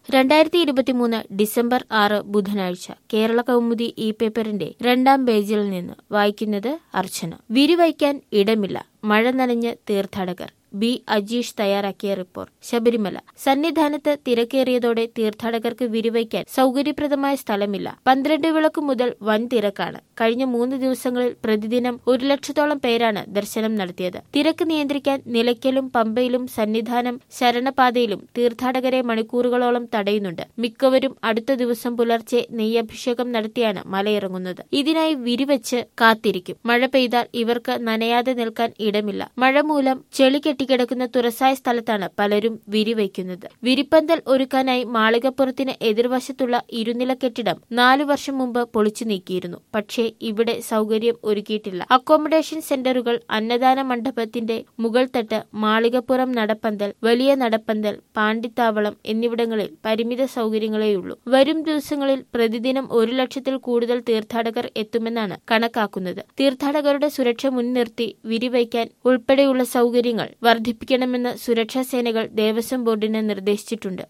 രണ്ടായിരത്തി ഇരുപത്തിമൂന്ന് ഡിസംബർ ആറ് ബുധനാഴ്ച കേരള കൗമുദി ഇ പേപ്പറിന്റെ രണ്ടാം പേജിൽ നിന്ന് വായിക്കുന്നത് അർച്ചന വിരിവയ്ക്കാൻ ഇടമില്ല മഴ നനഞ്ഞ് തീർത്ഥാടകർ ബി അജീഷ് തയ്യാറാക്കിയ റിപ്പോർട്ട് ശബരിമല സന്നിധാനത്ത് തിരക്കേറിയതോടെ തീർത്ഥാടകർക്ക് വിരിവയ്ക്കാൻ സൗകര്യപ്രദമായ സ്ഥലമില്ല പന്ത്രണ്ട് വിളക്ക് മുതൽ വൻ തിരക്കാണ് കഴിഞ്ഞ മൂന്ന് ദിവസങ്ങളിൽ പ്രതിദിനം ഒരു ലക്ഷത്തോളം പേരാണ് ദർശനം നടത്തിയത് തിരക്ക് നിയന്ത്രിക്കാൻ നിലയ്ക്കലും പമ്പയിലും സന്നിധാനം ശരണപാതയിലും തീർത്ഥാടകരെ മണിക്കൂറുകളോളം തടയുന്നുണ്ട് മിക്കവരും അടുത്ത ദിവസം പുലർച്ചെ നെയ്യഭിഷേകം നടത്തിയാണ് മലയിറങ്ങുന്നത് ഇതിനായി വിരിവച്ച് കാത്തിരിക്കും മഴ പെയ്താൽ ഇവർക്ക് നനയാതെ നിൽക്കാൻ ഇടമില്ല മഴ മൂലം ചെളി കെട്ടിക്കിടക്കുന്ന തുറസായ സ്ഥലത്താണ് പലരും വിരിവയ്ക്കുന്നത് വിരിപ്പന്തൽ ഒരുക്കാനായി മാളികപ്പുറത്തിന് എതിർവശത്തുള്ള ഇരുനില കെട്ടിടം നാലു വർഷം മുമ്പ് പൊളിച്ചു നീക്കിയിരുന്നു പക്ഷേ ഇവിടെ സൗകര്യം ഒരുക്കിയിട്ടില്ല അക്കോമഡേഷൻ സെന്ററുകൾ അന്നദാന മണ്ഡപത്തിന്റെ മുകൾ തട്ട് മാളികപ്പുറം നടപ്പന്തൽ വലിയ നടപ്പന്തൽ പാണ്ടിത്താവളം എന്നിവിടങ്ങളിൽ പരിമിത സൗകര്യങ്ങളേയുള്ളൂ വരും ദിവസങ്ങളിൽ പ്രതിദിനം ഒരു ലക്ഷത്തിൽ കൂടുതൽ തീർത്ഥാടകർ എത്തുമെന്നാണ് കണക്കാക്കുന്നത് തീർത്ഥാടകരുടെ സുരക്ഷ മുൻനിർത്തി വിരിവയ്ക്കാൻ ഉൾപ്പെടെയുള്ള സൗകര്യങ്ങൾ വർദ്ധിപ്പിക്കണമെന്ന് സുരക്ഷാ സേനകൾ ദേവസ്വം ബോർഡിന് നിർദ്ദേശിച്ചിട്ടുണ്ട്